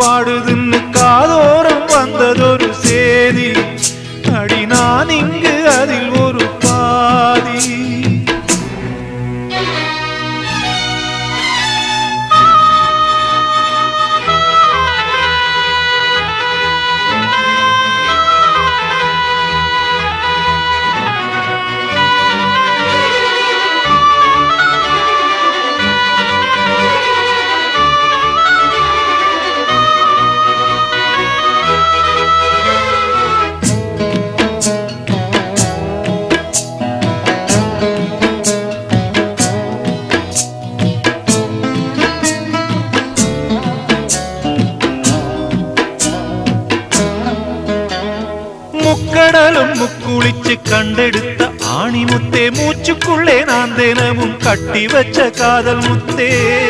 வாடுதுன்னு காதோரம் வந்ததொரு சேதி அடி நான் இங்கு அதில் ஒரு பாதி முக்கடலும் முக்குளிச்சு கண்டெடுத்த ஆணி முத்தே மூச்சுக்குள்ளே நான் தினமும் கட்டி வச்ச காதல் முத்தே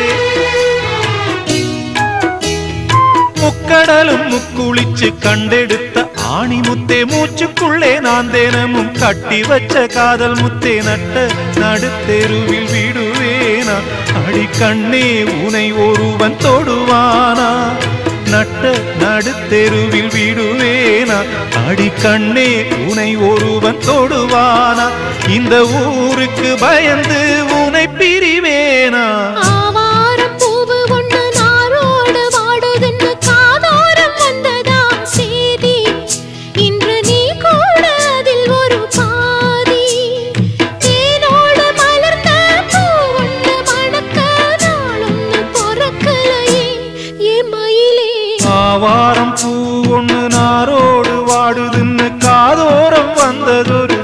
முக்கடலும் முக்குளிச்சு கண்டெடுத்த ஆணி முத்தே மூச்சுக்குள்ளே நான் தினமும் கட்டி வச்ச காதல் முத்தே நட்ட நடுத்தெருவில் விடுவேனா அடி கண்ணே உனை ஒருவன் தொடுவானா நட்ட நடுத்தெருவில் விடுவேனா அடி கண்ணே உனை ஒருவன் தொடுவானா இந்த ஊருக்கு பயந்து உனை பிரிவேனா ஆவாரம் பூவு ஒண்ணு நாரோடு வாடுதுன்னு காதோரம் வந்ததாம் சேதி இன்று நீ கூட அதில் ஒரு பாதி தேனோடு மலர்ந்த பூ ஒண்ணு மணக்க நாளொன்னு பொறக்கலையே ஏ மயிலே ஆவாரம் பூ ஒண்ணு நாரோடு வாடுதுன்னு காதோரம் வந்ததொரு